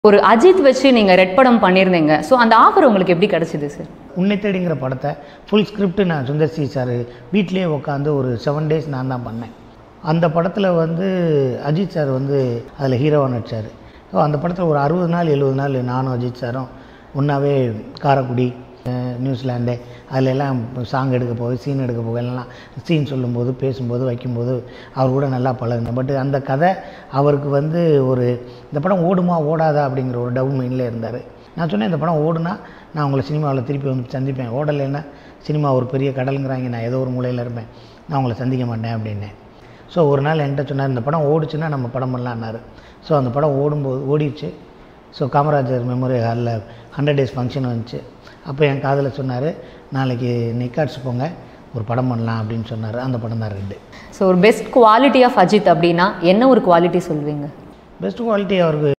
ஒரு அஜித் வச்சு நீங்கள் ரெட் படம் பண்ணியிருந்தீங்க ஸோ அந்த ஆஃபர் உங்களுக்கு எப்படி கிடைச்சிது சார் உன்னை தேடிங்கிற படத்தை ஃபுல் ஸ்கிரிப்ட் நான் சுந்தர் சி சார் வீட்டிலேயே உட்காந்து ஒரு செவன் டேஸ் நான் தான் பண்ணேன் அந்த படத்தில் வந்து அஜித் சார் வந்து அதில் ஹீரோவாக நடிச்சார் ஸோ அந்த படத்தில் ஒரு அறுபது நாள் எழுபது நாள் நானும் அஜித் சாரும் ஒன்றாவே காரைக்குடி அஹ், நியூசிலாண்டு அதில் எல்லாம் சாங் எடுக்க போக சீன் எடுக்க போக எல்லாம் சீன் சொல்லும்போது பேசும்போது வைக்கும்போது அவர் கூட நல்லா பழகுனேன் பட் அந்த கதை அவருக்கு வந்து ஒரு இந்த படம் ஓடுமா ஓடாதா அப்படிங்கிற ஒரு டவுன் மைண்டில் இருந்தார் நான் சொன்னேன் இந்த படம் ஓடுனா நான் உங்களை சினிமாவில் திருப்பி வந்து சந்திப்பேன் ஓடலைன்னா சினிமா ஒரு பெரிய கடலுங்கிறாங்க நான் ஏதோ ஒரு மூலையில் இருப்பேன் நான் உங்களை சந்திக்க மாட்டேன் அப்படின்னேன் ஸோ ஒரு நாள் என்கிட்ட சொன்னார் இந்த படம் ஓடுச்சுன்னா நம்ம படம் பண்ணலான்னாரு ஸோ அந்த படம் ஓடும்போது ஓடிடுச்சு ஸோ காமராஜர் மெமோரி ஹாலில் ஹண்ட்ரட் டேஸ் ஃபங்க்ஷன் வந்துச்சு அப்போ என் காதில் சொன்னார் நாளைக்கு நிக்காட்ஸ் போங்க ஒரு படம் பண்ணலாம் அப்படின்னு சொன்னார் அந்த படம் தான் ரெண்டு ஸோ ஒரு பெஸ்ட் குவாலிட்டி ஆஃப் அஜித் அப்படின்னா என்ன ஒரு குவாலிட்டி சொல்வீங்க பெஸ்ட் குவாலிட்டி அவருக்கு